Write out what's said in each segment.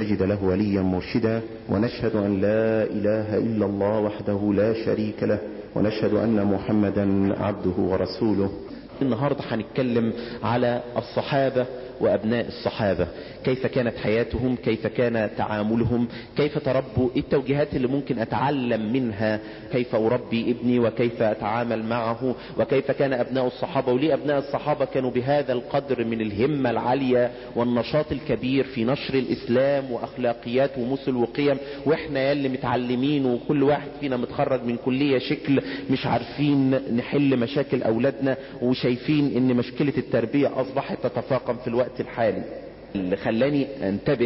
تجد له وليا مرشدا ونشهد أن لا إله إلا الله وحده لا شريك له ونشهد أن محمدا عبده ورسوله النهاردة هنتكلم على الصحابة وأبناء الصحابة كيف كانت حياتهم كيف كان تعاملهم كيف تربوا إيه التوجيهات اللي ممكن أتعلم منها كيف أربي ابني وكيف أتعامل معه وكيف كان أبناء الصحابة وليه أبناء الصحابة كانوا بهذا القدر من الهمة العالية والنشاط الكبير في نشر الإسلام وأخلاقيات ومثل وقيم وإحنا يلي متعلمين وكل واحد فينا متخرج من كلية شكل مش عارفين نحل مشاكل أولادنا وشايفين إن مشكلة التربية أصبحت تتفاقم في الوقت الحالي اللي خلاني انتبه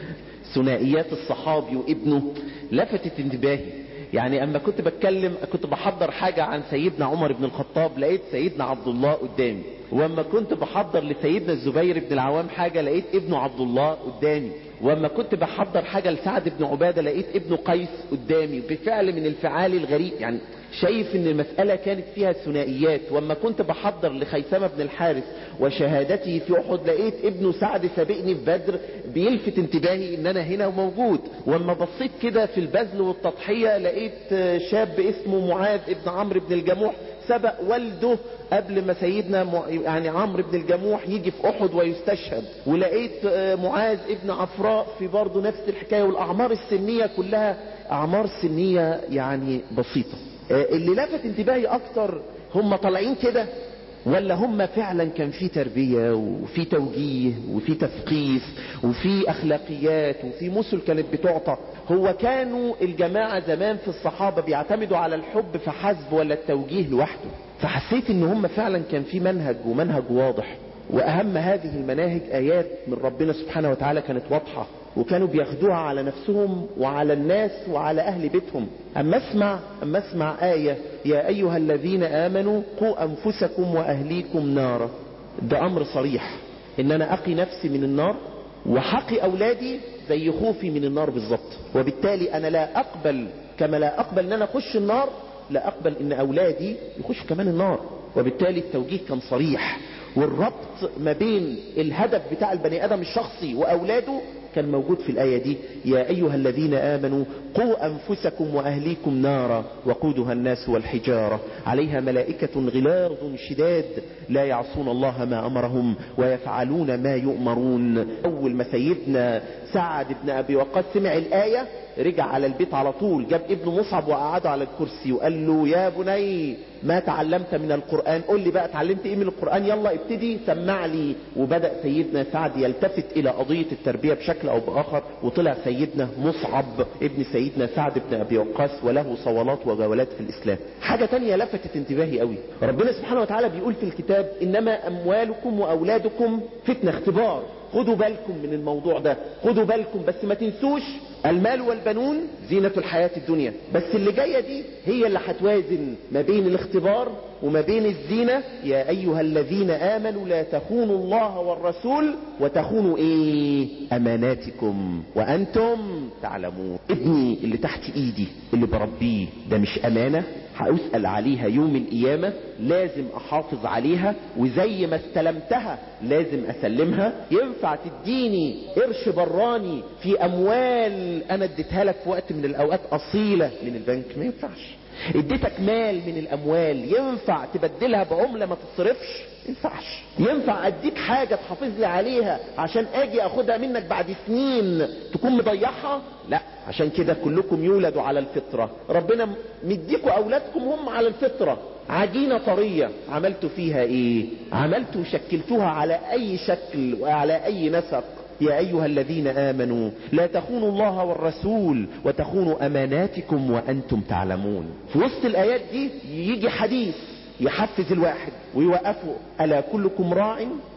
ثنائيات الصحابي وابنه لفتت انتباهي يعني اما كنت بتكلم كنت بحضر حاجة عن سيدنا عمر بن الخطاب لقيت سيدنا عبد الله قدامي واما كنت بحضر لسيدنا الزبير بن العوام حاجة لقيت ابنه عبد الله قدامي واما كنت بحضر حاجة لسعد بن عبادة لقيت ابنه قيس قدامي بفعل من الفعال الغريب يعني شايف ان المسألة كانت فيها ثنائيات واما كنت بحضر لخيثمة بن الحارث وشهادته في احد لقيت ابنه سعد سابقني في بدر بيلفت انتباهي ان انا هنا وموجود واما بصيت كده في البذل والتضحية لقيت شاب اسمه معاذ ابن عمرو بن الجموح سبق والده قبل ما سيدنا م... يعني عمرو بن الجموح يجي في احد ويستشهد ولقيت معاذ ابن عفراء في برضه نفس الحكاية والاعمار السنية كلها اعمار سنية يعني بسيطة اللي لفت انتباهي اكتر هم طالعين كده ولا هم فعلا كان في تربية وفي توجيه وفي تثقيف وفي اخلاقيات وفي مثل كانت بتعطى هو كانوا الجماعة زمان في الصحابة بيعتمدوا على الحب فحسب ولا التوجيه لوحده فحسيت ان هم فعلا كان في منهج ومنهج واضح واهم هذه المناهج ايات من ربنا سبحانه وتعالى كانت واضحة وكانوا بياخدوها على نفسهم وعلى الناس وعلى اهل بيتهم اما اسمع اما اسمع آية يا ايها الذين امنوا قوا انفسكم واهليكم نارا ده امر صريح ان انا اقي نفسي من النار وحقي اولادي زي خوفي من النار بالظبط وبالتالي انا لا اقبل كما لا اقبل ان انا اخش النار لا اقبل ان اولادي يخشوا كمان النار وبالتالي التوجيه كان صريح والربط ما بين الهدف بتاع البني ادم الشخصي واولاده كان موجود في الآية دي يا أيها الذين آمنوا قوا أنفسكم وأهليكم نارا وقودها الناس والحجارة عليها ملائكة غلاظ شداد لا يعصون الله ما أمرهم ويفعلون ما يؤمرون أول ما سيدنا سعد بن أبي وقاص سمع الآية رجع على البيت على طول جاب ابن مصعب وقعده على الكرسي وقال له يا بني ما تعلمت من القرآن قل لي بقى اتعلمت ايه من القرآن يلا ابتدي سمع لي وبدأ سيدنا سعد يلتفت الى قضية التربية بشكل او باخر وطلع سيدنا مصعب ابن سيدنا سعد بن ابي وقاص وله صولات وجولات في الاسلام حاجة تانية لفتت انتباهي قوي ربنا سبحانه وتعالى بيقول في الكتاب انما اموالكم واولادكم فتنة اختبار خدوا بالكم من الموضوع ده خدوا بالكم بس ما تنسوش المال والبنون زينة الحياة الدنيا بس اللي جاية دي هي اللي هتوازن ما بين الاختبار وما بين الزينة يا ايها الذين امنوا لا تخونوا الله والرسول وتخونوا ايه اماناتكم وانتم تعلمون ابني اللي تحت ايدي اللي بربيه ده مش امانة هأسأل عليها يوم القيامة لازم احافظ عليها وزي ما استلمتها لازم اسلمها ينفع تديني قرش براني في اموال انا اديتها لك في وقت من الاوقات اصيلة من البنك ما ينفعش اديتك مال من الاموال ينفع تبدلها بعملة ما تتصرفش ينفعش ينفع اديك حاجة تحافظ لي عليها عشان اجي اخدها منك بعد سنين تكون مضيعها لا عشان كده كلكم يولدوا على الفطرة ربنا مديكوا اولادكم هم على الفطرة عجينة طرية عملتوا فيها ايه عملتوا شكلتوها على اي شكل وعلى اي نسق يا ايها الذين امنوا لا تخونوا الله والرسول وتخونوا اماناتكم وانتم تعلمون في وسط الايات دي يجي حديث يحفز الواحد ويوقفه ألا كلكم راع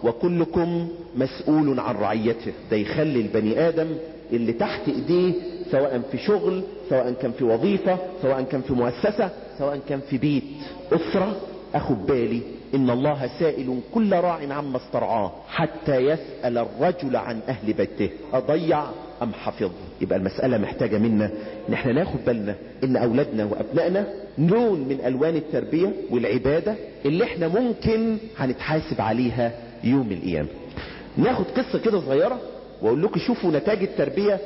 وكلكم مسؤول عن رعيته ده يخلي البني آدم اللي تحت ايديه سواء في شغل سواء كان في وظيفة سواء كان في مؤسسة سواء كان في بيت أسرة أخد بالي إن الله سائل كل راع عما استرعاه حتى يسأل الرجل عن أهل بيته أضيع أم حفظ يبقى المسألة محتاجة منا إن احنا ناخد بالنا إن أولادنا وأبنائنا لون من ألوان التربية والعبادة اللي احنا ممكن هنتحاسب عليها يوم القيامة ناخد قصة كده صغيرة واقول لكم شوفوا نتاج التربية